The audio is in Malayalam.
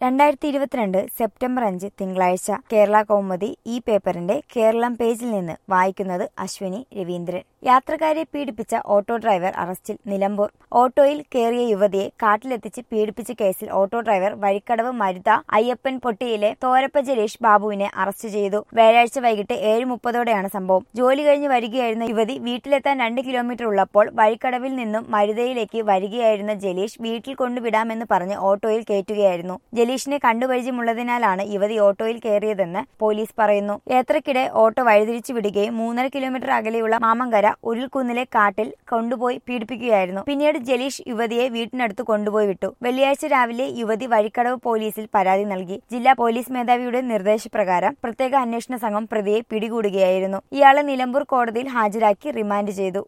രണ്ടായിരത്തി ഇരുപത്തിരണ്ട് സെപ്റ്റംബർ അഞ്ച് തിങ്കളാഴ്ച കേരള കൗമുദി ഈ പേപ്പറിന്റെ കേരളം പേജിൽ നിന്ന് വായിക്കുന്നത് അശ്വിനി രവീന്ദ്രൻ യാത്രക്കാരെ പീഡിപ്പിച്ച ഓട്ടോ ഡ്രൈവർ അറസ്റ്റിൽ നിലമ്പൂർ ഓട്ടോയിൽ കയറിയ യുവതിയെ കാട്ടിലെത്തിച്ച് പീഡിപ്പിച്ച കേസിൽ ഓട്ടോ ഡ്രൈവർ വഴിക്കടവ് മരുത അയ്യപ്പൻ പൊട്ടിയിലെ തോരപ്പ ജലീഷ് ബാബുവിനെ അറസ്റ്റ് ചെയ്തു വ്യാഴാഴ്ച വൈകിട്ട് ഏഴ് മുപ്പതോടെയാണ് സംഭവം ജോലി കഴിഞ്ഞ് വരികയായിരുന്ന യുവതി വീട്ടിലെത്താൻ രണ്ട് കിലോമീറ്റർ ഉള്ളപ്പോൾ വഴിക്കടവിൽ നിന്നും മരുതയിലേക്ക് വരികയായിരുന്ന ജലീഷ് വീട്ടിൽ കൊണ്ടുവിടാമെന്ന് പറഞ്ഞ് ഓട്ടോയിൽ കയറ്റുകയായിരുന്നു ജലീഷിനെ കണ്ടുപരിചയമുള്ളതിനാലാണ് യുവതി ഓട്ടോയിൽ കയറിയതെന്ന് പോലീസ് പറയുന്നു യാത്രക്കിടെ ഓട്ടോ വഴിതിരിച്ചു വിടുകയും മൂന്നര കിലോമീറ്റർ അകലെയുള്ള മാമങ്കര ഉരുൾക്കുന്നിലെ കാട്ടിൽ കൊണ്ടുപോയി പീഡിപ്പിക്കുകയായിരുന്നു പിന്നീട് ജലീഷ് യുവതിയെ വീട്ടിനടുത്ത് കൊണ്ടുപോയി വിട്ടു വെള്ളിയാഴ്ച രാവിലെ യുവതി വഴിക്കടവ് പോലീസിൽ പരാതി നൽകി ജില്ലാ പോലീസ് മേധാവിയുടെ നിർദ്ദേശപ്രകാരം പ്രത്യേക അന്വേഷണ സംഘം പ്രതിയെ പിടികൂടുകയായിരുന്നു ഇയാളെ നിലമ്പൂർ കോടതിയിൽ ഹാജരാക്കി റിമാൻഡ് ചെയ്തു